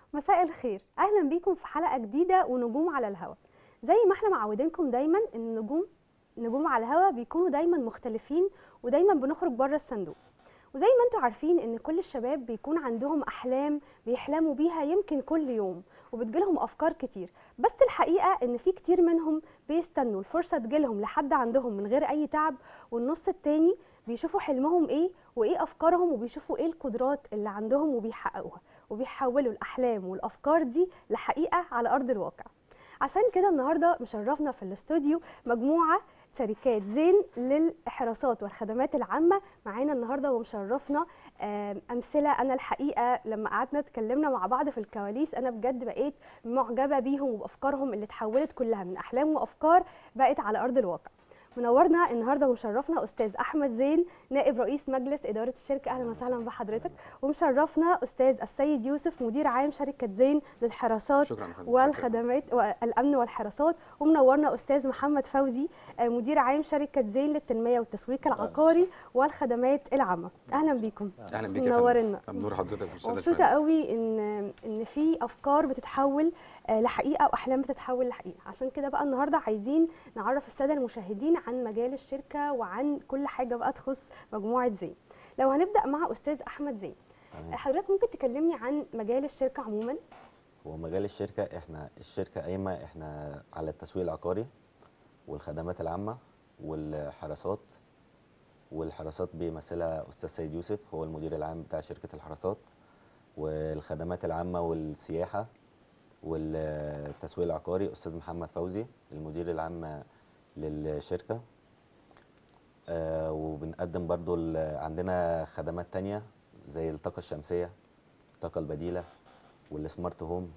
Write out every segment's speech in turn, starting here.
مساء الخير اهلا بيكم في حلقه جديده ونجوم على الهوا زي ما احنا معودينكم دايما ان النجوم نجوم على الهوا بيكونوا دايما مختلفين ودايما بنخرج بره الصندوق وزي ما انتم عارفين ان كل الشباب بيكون عندهم احلام بيحلموا بيها يمكن كل يوم وبتجيلهم افكار كتير بس الحقيقه ان في كتير منهم بيستنوا الفرصه تجيلهم لحد عندهم من غير اي تعب والنص التاني بيشوفوا حلمهم ايه وايه افكارهم وبيشوفوا ايه القدرات اللي عندهم وبيحققوها وبيحولوا الاحلام والافكار دي لحقيقه على ارض الواقع عشان كده النهارده مشرفنا في الاستوديو مجموعه شركات زين للحراسات والخدمات العامه معانا النهارده ومشرفنا آم، امثله انا الحقيقه لما قعدنا اتكلمنا مع بعض في الكواليس انا بجد بقيت معجبه بيهم وبافكارهم اللي اتحولت كلها من احلام وافكار بقت على ارض الواقع منورنا النهارده ومشرفنا استاذ احمد زين نائب رئيس مجلس اداره الشركه اهلا وسهلا بحضرتك ومشرفنا استاذ السيد يوسف مدير عام شركه زين للحراسات شكرا يا فندم. والخدمات والامن والحراسات ومنورنا استاذ محمد فوزي آه، مدير عام شركه زين للتنميه والتسويق العقاري والخدمات العامه اهلا بيكم اهلا بيك يا منورنا. فندم نور حضرتك والسادة مبسوطه الفنانين. قوي ان ان في افكار بتتحول آه، لحقيقه واحلام بتتحول لحقيقه عشان كده بقى النهارده عايزين نعرف الساده المشاهدين عن مجال الشركه وعن كل حاجه بقى تخص مجموعه زين لو هنبدا مع استاذ احمد زين تمام. حضرتك ممكن تكلمني عن مجال الشركه عموما هو مجال الشركة احنا الشركة قايمة احنا على التسويق العقاري والخدمات العامة والحراسات والحراسات بيمثلها أستاذ سيد يوسف هو المدير العام بتاع شركة الحراسات والخدمات العامة والسياحة والتسويق العقاري أستاذ محمد فوزي المدير العام للشركة آه، وبنقدم برضو ال- عندنا خدمات تانية زي الطاقة الشمسية الطاقة البديلة والسمارت هوم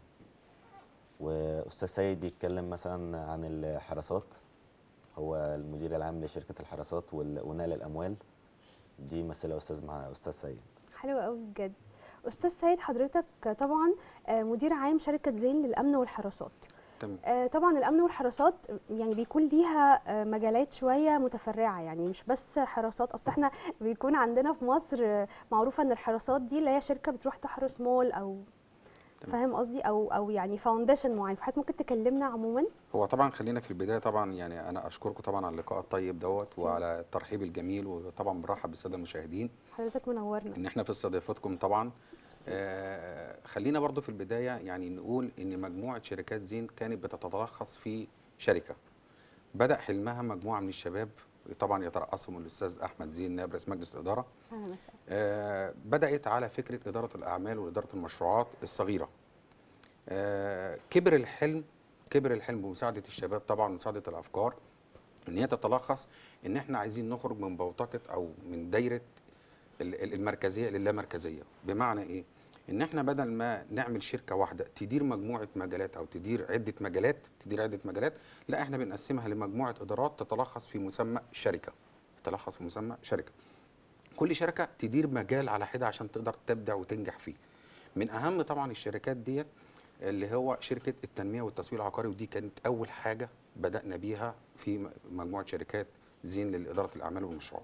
واستاذ سيد يتكلم مثلا عن الحراسات هو المدير العام لشركه الحراسات وال- ونقل الاموال دي يمثلها استاذ مع استاذ سيد حلو قوي بجد استاذ سيد حضرتك طبعا آه، مدير عام شركه زين للامن والحراسات تمام آه، طبعا الامن والحراسات يعني بيكون ليها آه، مجالات شويه متفرعه يعني مش بس حراسات اصل احنا بيكون عندنا في مصر آه، معروفه ان الحراسات دي اللي هي شركه بتروح تحرس مول او تمام. فاهم قصدي او او يعني فاونديشن معين فحضرتك ممكن تكلمنا عموما هو طبعا خلينا في البدايه طبعا يعني انا اشكركم طبعا على اللقاء الطيب دوت ميرسي. وعلى الترحيب الجميل وطبعا برحب بالساده المشاهدين حضرتك منورنا ان احنا في استضافتكم طبعا آه خلينا برضو في البدايه يعني نقول ان مجموعه شركات زين كانت بتتلخص في شركه بدا حلمها مجموعه من الشباب طبعا يترأسهم الاستاذ احمد زين نائب رئيس مجلس الاداره اهلا وسهلا آه، بدأت على فكرة إدارة الأعمال وإدارة المشروعات الصغيرة آه، كبر الحلم كبر الحلم بمساعدة الشباب طبعا ومساعدة الأفكار إن هي تتلخص إن إحنا عايزين نخرج من بوتقة أو من دايرة ال- ال- المركزية للامركزية بمعنى إيه؟ إن إحنا بدل ما نعمل شركة واحدة تدير مجموعة مجالات أو تدير عدة مجالات تدير عدة مجالات لا إحنا بنقسمها لمجموعة إدارات تتلخص في مسمى شركة تتلخص في مسمى شركة كل شركه تدير مجال على حده عشان تقدر تبدع وتنجح فيه من اهم طبعا الشركات ديت اللي هو شركه التنميه والتسويق العقاري ودي كانت اول حاجه بدانا بيها في م- مجموعه شركات زين لاداره الاعمال والمشروعات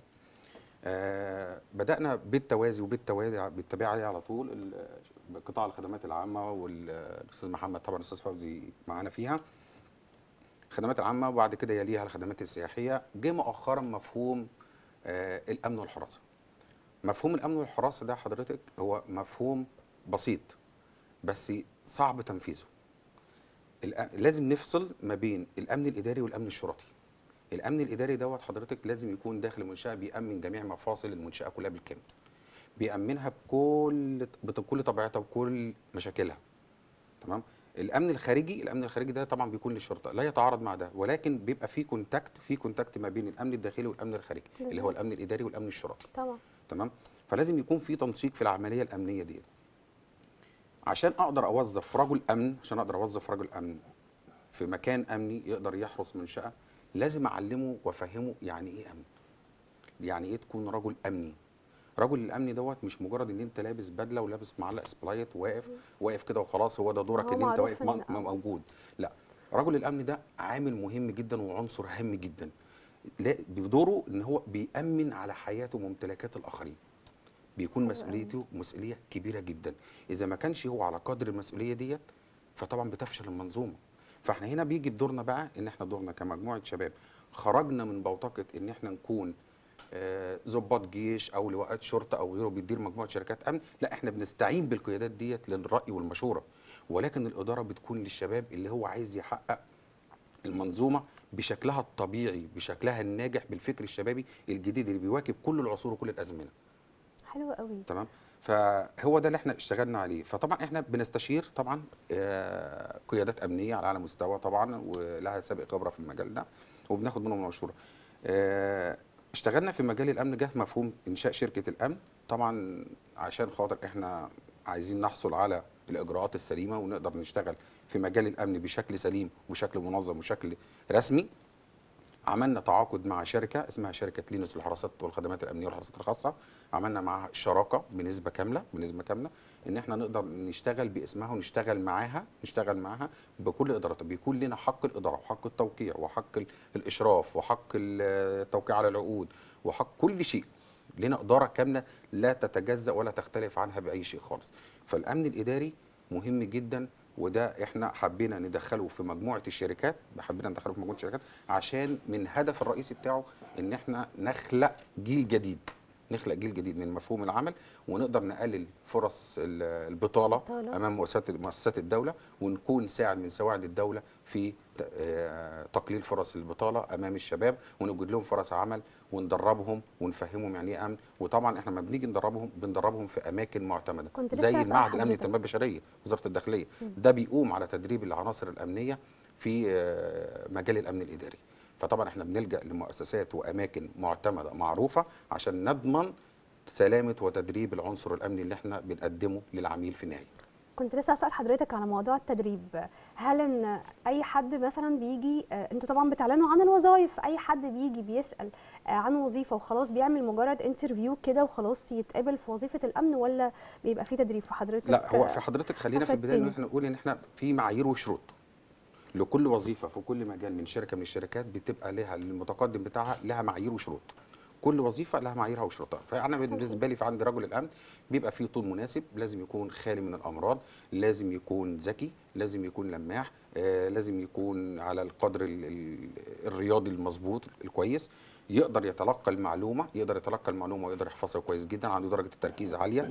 آه بدانا بالتوازي وبالتوازي بالتبعيه على طول ال- قطاع الخدمات العامه والاستاذ محمد طبعا الاستاذ فوزي معانا فيها الخدمات العامه وبعد كده يليها الخدمات السياحيه جه مؤخرا مفهوم آه الامن والحراسه مفهوم الامن والحراسه ده حضرتك هو مفهوم بسيط بس صعب تنفيذه الأ- لازم نفصل ما بين الامن الاداري والامن الشرطي الامن الاداري دوت حضرتك لازم يكون داخل المنشاه بيامن جميع مفاصل المنشاه كلها بالكامل بيامنها بكل بكل طبيعتها وكل مشاكلها تمام الامن الخارجي الامن الخارجي ده طبعا بيكون للشرطه لا يتعارض مع ده ولكن بيبقى في كونتاكت في كونتاكت ما بين الامن الداخلي والامن الخارجي اللي هو بالظبط. الامن الاداري والامن الشرطي طبعا تمام فلازم يكون في تنسيق في العمليه الامنيه دي عشان اقدر اوظف رجل امن عشان اقدر اوظف رجل امن في مكان امني يقدر يحرس منشاه لازم اعلمه وافهمه يعني ايه امن يعني ايه تكون رجل امني رجل الامن دوت مش مجرد ان انت لابس بدله ولابس معلق سبلايت واقف واقف كده وخلاص هو ده دورك هو ان انت معروف واقف إن- م- آه. موجود لا رجل الامن ده عامل مهم جدا وعنصر هام جدا لا- بدوره ان هو بيامن على حياه وممتلكات الاخرين بيكون حلو مسؤوليته مسؤوليه كبيره جدا اذا ما كانش هو على قدر المسؤوليه ديت فطبعا بتفشل المنظومه فاحنا هنا بيجي بدورنا بقى ان احنا دورنا كمجموعه شباب خرجنا من بوتقه ان احنا نكون آه، ضباط جيش او لواءات شرطه او غيره بيدير مجموعه شركات امن لا احنا بنستعين بالقيادات ديت للراي والمشوره ولكن الاداره بتكون للشباب اللي هو عايز يحقق المنظومه بشكلها الطبيعي بشكلها الناجح بالفكر الشبابي الجديد اللي بيواكب كل العصور وكل الازمنه حلو قوي تمام فهو ده اللي احنا اشتغلنا عليه فطبعا احنا بنستشير طبعا آه، قيادات امنيه على اعلى مستوى طبعا ولها سابق خبره في المجال ده وبناخد منهم المشوره آه، اشتغلنا في مجال الامن جه مفهوم انشاء شركه الامن طبعا عشان خاطر احنا عايزين نحصل على الاجراءات السليمه ونقدر نشتغل في مجال الامن بشكل سليم وبشكل منظم وشكل رسمي عملنا تعاقد مع شركه اسمها شركه لينوس للحراسات والخدمات الامنيه والحراسات الخاصه عملنا معاها شراكه بنسبه كامله بنسبه كامله ان احنا نقدر نشتغل باسمها ونشتغل معاها نشتغل معاها بكل ادارتها بيكون لنا حق الاداره وحق التوقيع وحق ال- الاشراف وحق ال- التوقيع على العقود وحق كل شيء لنا اداره كامله لا تتجزا ولا تختلف عنها باي شيء خالص فالامن الاداري مهم جدا وده احنا حبينا ندخله في مجموعه الشركات حبينا ندخله في مجموعه الشركات عشان من هدف الرئيسي بتاعه ان احنا نخلق جيل جديد نخلق جيل جديد من مفهوم العمل ونقدر نقلل فرص ال- البطاله البطالة. امام مؤسسات مؤسسات الدوله ونكون ساعد من سواعد الدوله في ت- آه، تقليل فرص البطاله امام الشباب ونوجد لهم فرص عمل وندربهم ونفهمهم يعني ايه امن وطبعا احنا لما بنيجي ندربهم بندربهم في اماكن معتمده كنت لسه زي هسأل المعهد الامني حضرتك. للتنميه البشريه وزاره الداخليه ده بيقوم على تدريب العناصر الامنيه في آه، مجال الامن الاداري فطبعا احنا بنلجا لمؤسسات واماكن معتمده معروفه عشان نضمن سلامه وتدريب العنصر الامني اللي احنا بنقدمه للعميل في النهايه كنت لسه اسال حضرتك على موضوع التدريب هل ان اي حد مثلا بيجي آه، انتوا طبعا بتعلنوا عن الوظائف اي حد بيجي بيسال آه، عن وظيفه وخلاص بيعمل مجرد انترفيو كده وخلاص يتقبل في وظيفه الامن ولا بيبقى في تدريب في حضرتك لا هو آه، في حضرتك خلينا في البدايه ان أفدتني. احنا نقول ان احنا في معايير وشروط لكل وظيفه في كل مجال من شركه من الشركات بتبقى لها المتقدم بتاعها لها معايير وشروط كل وظيفه لها معاييرها وشروطها فانا بالنسبه لي في عند رجل الامن بيبقى فيه طول مناسب لازم يكون خالي من الامراض لازم يكون ذكي لازم يكون لماح آه لازم يكون على القدر ال- ال- الرياضي المظبوط الكويس يقدر يتلقى المعلومه يقدر يتلقى المعلومه ويقدر يحفظها كويس جدا عنده درجه التركيز عاليه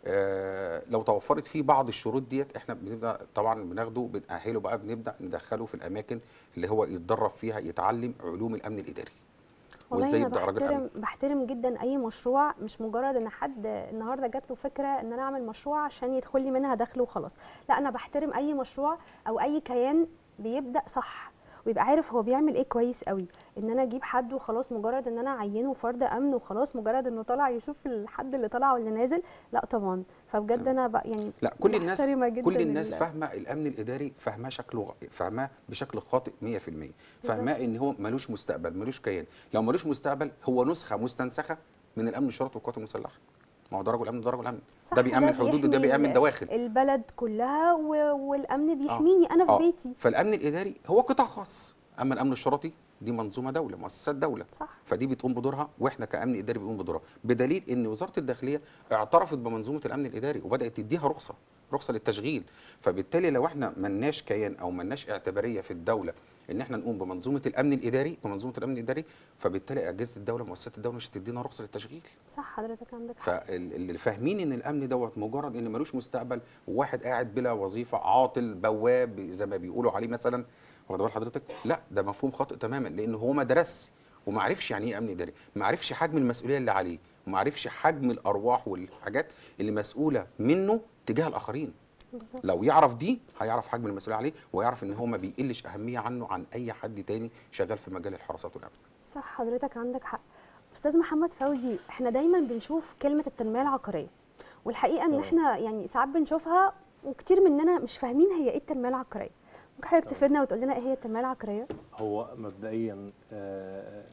آه لو توفرت فيه بعض الشروط ديت احنا بنبدا طبعا بناخده بنأهله بقى بنبدا ندخله في الاماكن اللي هو يتدرب فيها يتعلم علوم الامن الاداري والله وازاي انا يبدا راجل امن بحترم بحترم جدا اي مشروع مش مجرد ان حد النهارده جات له فكره ان انا اعمل مشروع عشان يدخل لي منها دخل وخلاص لا انا بحترم اي مشروع او اي كيان بيبدا صح ويبقى عارف هو بيعمل ايه كويس قوي ان انا اجيب حد وخلاص مجرد ان انا اعينه فرد امن وخلاص مجرد انه طالع يشوف الحد اللي طالع واللي نازل لا طبعا فبجد تمام. انا بقى يعني لا كل الناس محترمة جدا كل الناس ال- فاهمه الامن الاداري فاهماه شكله غ- فاهماه بشكل خاطئ 100% فاهماه ان هو ملوش مستقبل ملوش كيان لو ملوش مستقبل هو نسخه مستنسخه من الامن الشرطي والقوات المسلحه ما هو ده رجل امن ده رجل امن صح، ده بيامن حدود وده بيحمي بيامن ال- دواخل البلد كلها و... والامن بيحميني انا في آه. بيتي فالامن الاداري هو قطاع خاص اما الامن الشرطي دي منظومه دوله مؤسسات دوله صح فدي بتقوم بدورها واحنا كامن اداري بنقوم بدورها بدليل ان وزاره الداخليه اعترفت بمنظومه الامن الاداري وبدات تديها رخصه رخصه للتشغيل فبالتالي لو احنا ملناش كيان او ملناش اعتباريه في الدوله ان احنا نقوم بمنظومه الامن الاداري بمنظومه الامن الاداري فبالتالي اجهزه الدوله مؤسسات الدوله مش هتدينا رخصه للتشغيل صح حضرتك عندك حق فاللي فاهمين ان الامن دوت مجرد ان ملوش مستقبل وواحد قاعد بلا وظيفه عاطل بواب زي ما بيقولوا عليه مثلا واخد بال حضرتك لا ده مفهوم خاطئ تماما لان هو ما درسش وما عرفش يعني ايه امن اداري ما عرفش حجم المسؤوليه اللي عليه وما عرفش حجم الارواح والحاجات اللي مسؤوله منه تجاه الاخرين بالظبط لو يعرف دي هيعرف حجم المسؤوليه عليه ويعرف ان هو ما بيقلش اهميه عنه عن اي حد تاني شغال في مجال الحراسات والامن صح حضرتك عندك حق استاذ محمد فوزي احنا دايما بنشوف كلمه التنميه العقاريه والحقيقه ان تمام. احنا يعني ساعات بنشوفها وكتير مننا مش فاهمين هي ايه التنميه العقاريه ممكن حضرتك تمام. تفيدنا وتقول لنا ايه هي التنميه العقاريه هو مبدئيا آه،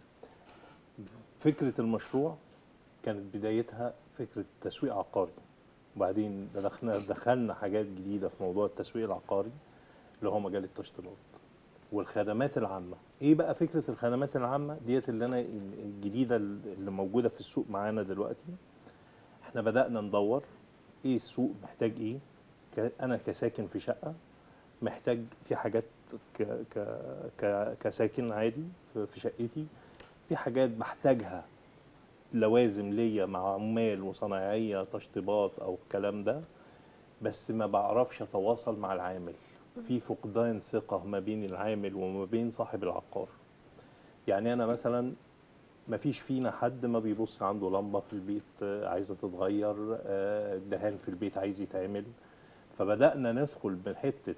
فكرة المشروع كانت بدايتها فكرة تسويق عقاري وبعدين دخلنا دخلنا حاجات جديدة في موضوع التسويق العقاري اللي هو مجال التشطيبات والخدمات العامة ايه بقى فكرة الخدمات العامة ديت اللي انا الجديدة اللي موجودة في السوق معانا دلوقتي احنا بدأنا ندور ايه السوق محتاج ايه ك- انا كساكن في شقة محتاج في حاجات ك ك ك كساكن عادي في في شقتي في حاجات بحتاجها لوازم ليا مع عمال وصنايعية تشطيبات او الكلام ده بس ما بعرفش اتواصل مع العامل في فقدان ثقة ما بين العامل وما بين صاحب العقار يعني انا مثلا ما فيش فينا حد ما بيبص عنده لمبة في البيت آه، عايزة تتغير آه، الدهان في البيت عايز يتعمل فبدأنا ندخل من حتة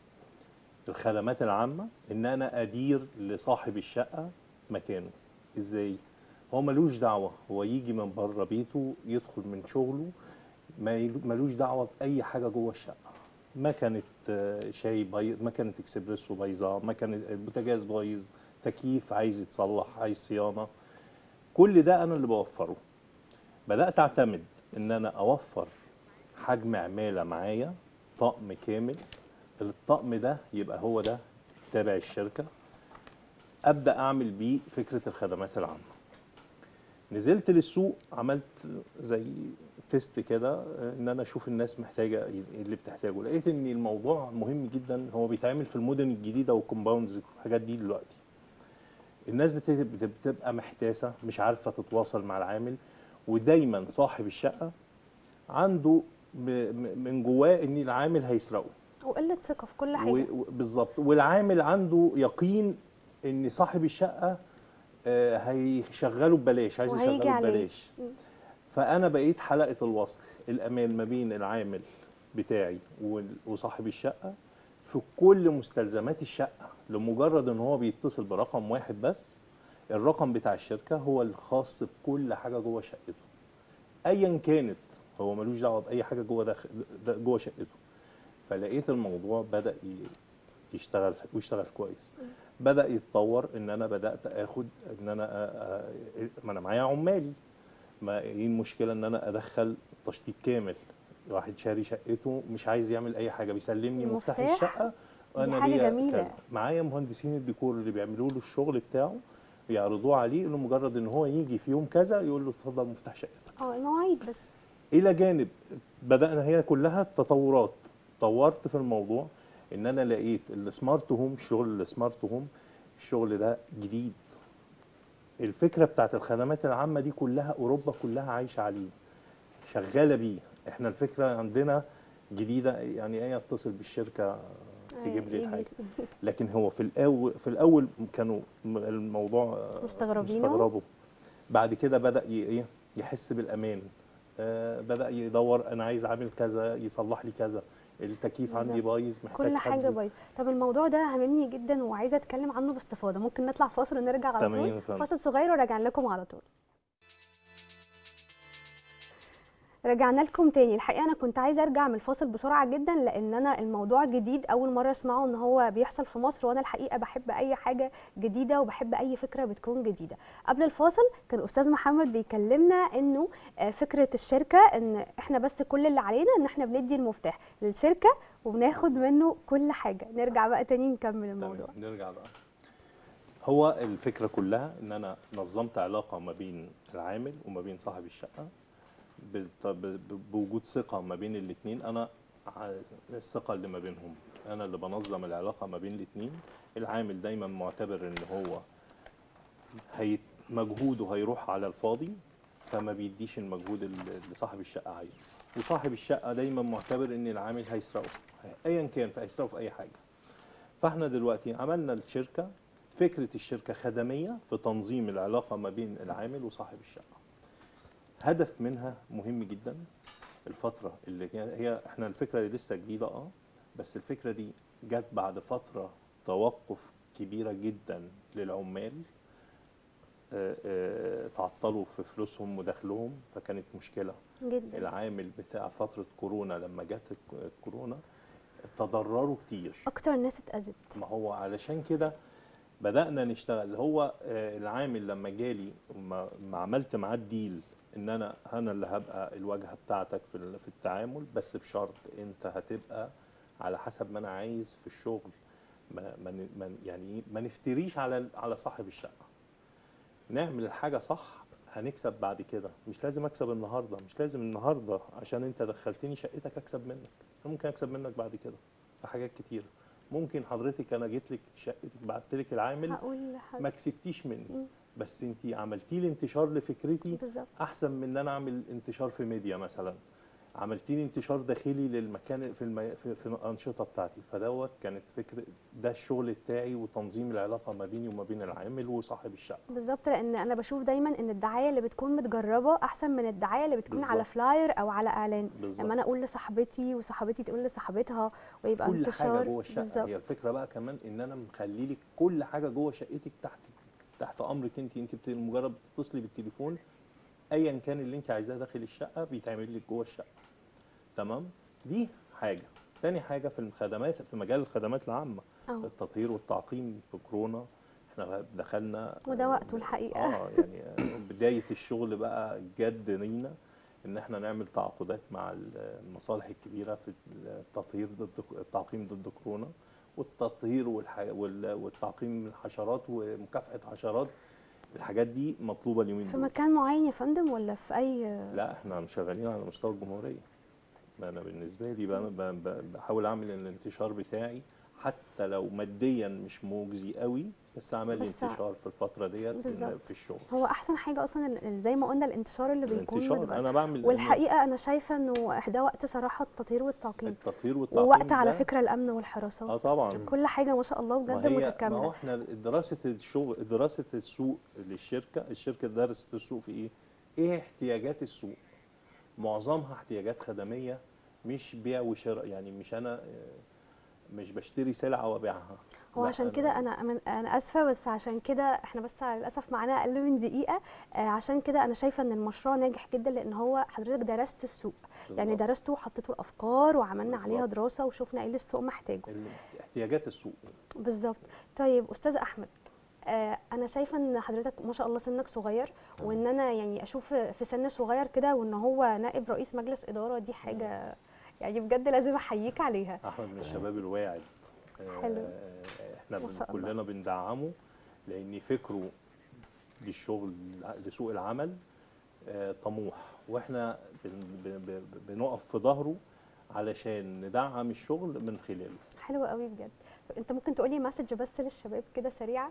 الخدمات العامة إن أنا أدير لصاحب الشقة مكانه إزاي؟ هو ملوش دعوة هو يجي من بره بيته يدخل من شغله ما يل- ملوش دعوة بأي حاجة جوه الشقة مكنة آه، شاي بايظ مكنة اكسبريسو بايظة مكنة البوتاجاز بايظ تكييف عايز يتصلح عايز صيانة كل ده انا اللي بوفره بدات اعتمد ان انا اوفر حجم عماله معايا طقم كامل الطقم ده يبقى هو ده تابع الشركه ابدا اعمل بيه فكره الخدمات العامه نزلت للسوق عملت زي تيست كده آه، ان انا اشوف الناس محتاجه إيه اللي بتحتاجه لقيت ان الموضوع مهم جدا هو بيتعمل في المدن الجديده والكومباوندز والحاجات دي دلوقتي الناس بت- بت- بتبقى محتاسه مش عارفه تتواصل مع العامل ودايما صاحب الشقه عنده ب- م- من جواه ان العامل هيسرقه وقله ثقه في كل حاجه و- و- بالظبط والعامل عنده يقين ان صاحب الشقه آه، هيشغله ببلاش عايز وهيجي يشغله عليه. ببلاش مم. فانا بقيت حلقه الوصل الامان ما بين العامل بتاعي وال- وصاحب الشقه في كل مستلزمات الشقه لمجرد ان هو بيتصل برقم واحد بس الرقم بتاع الشركه هو الخاص بكل حاجه جوه شقته ايا كانت هو ملوش دعوه باي حاجه جوه داخل ده- جوه شقته فلقيت الموضوع بدا ي- يشتغل ويشتغل كويس بدا يتطور ان انا بدات اخد ان انا أ- أ- ما انا معايا عمالي ما ايه المشكله ان انا ادخل تشطيب كامل واحد شاري شقته مش عايز يعمل اي حاجه بيسلمني مفتاح المفتاح؟ الشقه دي حاجة ليا جميلة. كذا. معايا مهندسين الديكور اللي بيعملوا له الشغل بتاعه يعرضوه عليه انه مجرد ان هو يجي في يوم كذا يقول له اتفضل مفتاح شقتك اه المواعيد بس الى جانب بدانا هي كلها تطورات طورت في الموضوع ان انا لقيت السمارت هوم الشغل السمارت هوم الشغل ده جديد الفكره بتاعت الخدمات العامه دي كلها اوروبا كلها عايشه عليه شغاله بيه احنا الفكره عندنا جديده يعني ايه اتصل بالشركه تجيب لي يجي. الحاجه لكن هو في الاول في الاول كانوا م- الموضوع آه، مستغربينه؟ مستغربه بعد كده بدا ي- ايه يحس بالامان آه بدا يدور انا عايز اعمل كذا يصلح لي كذا التكييف عندي بالظبط. بايظ محتاج كل حاجه حد بايظه طب الموضوع ده هاممني جدا وعايزه اتكلم عنه باستفاضه ممكن نطلع فاصل ونرجع على تمام، طول فهمت. فاصل صغير وراجع لكم على طول رجعنا لكم تاني الحقيقه انا كنت عايزه ارجع من الفاصل بسرعه جدا لان انا الموضوع جديد اول مره اسمعه ان هو بيحصل في مصر وانا الحقيقه بحب اي حاجه جديده وبحب اي فكره بتكون جديده قبل الفاصل كان استاذ محمد بيكلمنا انه آه، فكره الشركه ان احنا بس كل اللي علينا ان احنا بندي المفتاح للشركه وبناخد منه كل حاجه نرجع بقى تاني نكمل الموضوع تمام نرجع بقى هو الفكره كلها ان انا نظمت علاقه ما بين العامل وما بين صاحب الشقه بالت- ب- ب- بوجود ثقه ما بين الاثنين انا ع- الثقه اللي ما بينهم انا اللي بنظم العلاقه ما بين الاثنين العامل دايما معتبر ان هو هي مجهوده هيروح على الفاضي فما بيديش المجهود اللي اللي صاحب الشقه عايزه وصاحب الشقه دايما معتبر ان العامل هيسرقه ايا كان فهيسرقه في اي حاجه فاحنا دلوقتي عملنا الشركه فكره الشركه خدميه في تنظيم العلاقه ما بين العامل وصاحب الشقه هدف منها مهم جدا الفتره اللي هي هي- احنا الفكره دي لسه جديده اه بس الفكره دي جت بعد فتره توقف كبيره جدا للعمال آه، آه، تعطلوا في فلوسهم ودخلهم فكانت مشكله جدا العامل بتاع فتره كورونا لما جت الك- الكورونا تضرروا كتير اكتر ناس اتاذت ما هو علشان كده بدأنا نشتغل هو آه، العامل لما جالي ما ما عملت معاه الديل ان انا انا اللي هبقى الواجهه بتاعتك في ال- في التعامل بس بشرط انت هتبقى على حسب ما انا عايز في الشغل ما ما ن- ما ن- يعني إيه؟ ما نفتريش على ال- على صاحب الشقه نعمل الحاجه صح هنكسب بعد كده مش لازم اكسب النهارده مش لازم النهارده عشان انت دخلتني شقتك اكسب منك انا ممكن اكسب منك بعد كده في حاجات كتيره ممكن حضرتك انا جيت لك شقتك بعت لك العامل هقول ما لحضرتك كسبتيش مني مم. بس انت عملتي لي انتشار لفكرتي بالظبط احسن من ان انا اعمل انتشار في ميديا مثلا عملتي لي انتشار داخلي للمكان في الم... في, في الانشطه بتاعتي فدوت كانت فكره ده الشغل بتاعي وتنظيم العلاقه ما بيني وما بين العامل وصاحب الشقه بالظبط لان انا بشوف دايما ان الدعايه اللي بتكون متجربه احسن من الدعايه اللي بتكون على بالظبط. فلاير او على اعلان بالظبط لما انا اقول لصاحبتي وصاحبتي تقول لصاحبتها ويبقى كل انتشار حاجه جوه الشقه بالظبط هي الفكره بقى كمان ان انا مخلي لك كل حاجه جوه شقتك تحت تحت امرك انت انت بت- مجرد بتتصلي بالتليفون ايا كان اللي انت عايزاه داخل الشقه بيتعمل لك جوه الشقه تمام دي حاجه تاني حاجه في الخدمات في مجال الخدمات العامه اه التطهير والتعقيم في كورونا احنا دخلنا وده وقته الحقيقة. اه يعني بدايه الشغل بقى جد لينا ان احنا نعمل تعاقدات مع المصالح الكبيره في التطهير ضد التعقيم ضد كورونا والتطهير والح... وال- والتعقيم الحشرات ومكافحه حشرات الحاجات دي مطلوبه اليومين في دول مكان معين يا فندم ولا في اي لا احنا شغالين على مستوى الجمهوريه ما انا بالنسبه لي بقى ب- ب- بحاول اعمل الانتشار بتاعي حتى لو ماديا مش مجزي قوي بس اعمل لي بس انتشار في الفتره ديت بالظبط. في الشغل هو احسن حاجه اصلا ال- زي ما قلنا الانتشار اللي بيكون الانتشار متجرب انا بعمل والحقيقه انا شايفه انه ده وقت صراحه التطهير والتعقيم التطهير والتعقيم ووقت على ده- فكره الامن والحراسات اه طبعا كل حاجه ما شاء الله ما بجد هي ما هو متكامله احنا دراسه الشغل دراسه السوق للشركه الشركه درست السوق في ايه ايه احتياجات السوق معظمها احتياجات خدميه مش بيع وشراء يعني مش انا آه، مش بشتري سلعه وابيعها هو لا، عشان كده انا انا انا اسفه بس عشان كده احنا بس للاسف معانا اقل من دقيقه آه، عشان كده انا شايفه ان المشروع ناجح جدا لان هو حضرتك درست السوق يعني بالظبط. درسته وحطيته الافكار وعملنا عليها بالظبط. دراسه وشفنا ايه اللي السوق محتاجه ال- احتياجات السوق بالظبط طيب استاذ احمد آه انا شايفه ان حضرتك ما شاء الله سنك صغير وان انا يعني اشوف في سن صغير كده وان هو نائب رئيس مجلس اداره دي حاجه يعني بجد لازم احييك عليها احمد من الشباب الواعد آه، حلو. احنا ما بن- شاء الله. كلنا بندعمه لان فكره للشغل لسوق العمل آه، طموح واحنا بن- ب- ب- بنقف في ظهره علشان ندعم الشغل من خلاله حلو قوي بجد انت ممكن تقولي مسج بس للشباب كده سريعه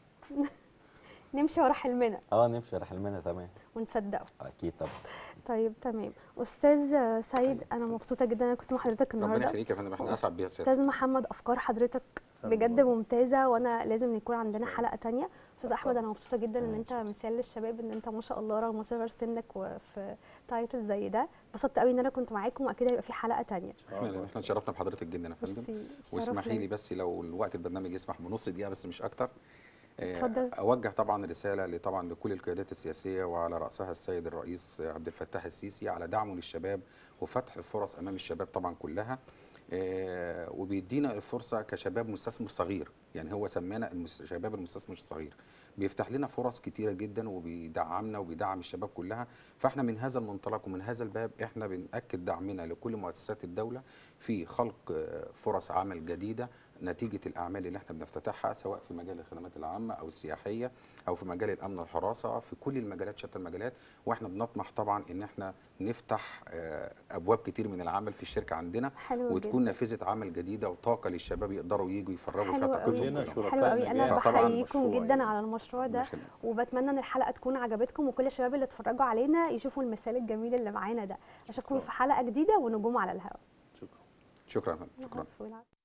نمشي ورا حلمنا اه نمشي راح المنى تمام ونصدقه اكيد طبعا طيب تمام استاذ سيد انا مبسوطه جدا انا كنت مع حضرتك ربنا النهارده يخليك يا فندم احنا اسعد بيها سيادتك استاذ محمد افكار حضرتك فندم. بجد ممتازه وانا لازم يكون عندنا تسلم. حلقه تانية استاذ طبعا. احمد انا مبسوطه جدا ان تمام. انت مثال للشباب ان انت ما شاء الله رغم صغر سنك وفي تايتل زي ده انبسطت قوي ان انا كنت معاكم واكيد هيبقى في حلقه تانية احنا احنا اتشرفنا بحضرتك جدا يا فندم ميرسي الشرف واسمحي ليا. لي بس لو الوقت البرنامج يسمح بنص دقيقه بس مش اكتر آه، اتفضل. اوجه طبعا رساله ل- طبعا لكل القيادات السياسيه وعلى راسها السيد الرئيس عبد الفتاح السيسي على دعمه للشباب وفتح الفرص امام الشباب طبعا كلها آه، وبيدينا الفرصه كشباب مستثمر صغير يعني هو سمانا المس- شباب المستثمر الصغير بيفتح لنا فرص كتيره جدا وبيدعمنا وبيدعم الشباب كلها فاحنا من هذا المنطلق ومن هذا الباب احنا بنأكد دعمنا لكل مؤسسات الدوله في خلق آه، فرص عمل جديده نتيجه الاعمال اللي احنا بنفتتحها سواء في مجال الخدمات العامه او السياحيه او في مجال الامن والحراسه في كل المجالات شتى المجالات واحنا بنطمح طبعا ان احنا نفتح آه، ابواب كتير من العمل في الشركه عندنا حلو وتكون جدا نافذه عمل جديده وطاقه للشباب يقدروا يجوا يفرغوا فيها حلو طاقتهم قوي كلنا كلهم. شركاء حلو قوي انا نجاح. فطبعاً بحييكم مشروع جدا يعني. على المشروع ده الله يخليك. وبتمنى ان الحلقه تكون عجبتكم وكل الشباب اللي اتفرجوا علينا يشوفوا المثال الجميل اللي معانا ده اشوفكم شكراً. في حلقه جديده ونجوم على الهواء شكرا شكرا يا فندم. شكرا عفواً.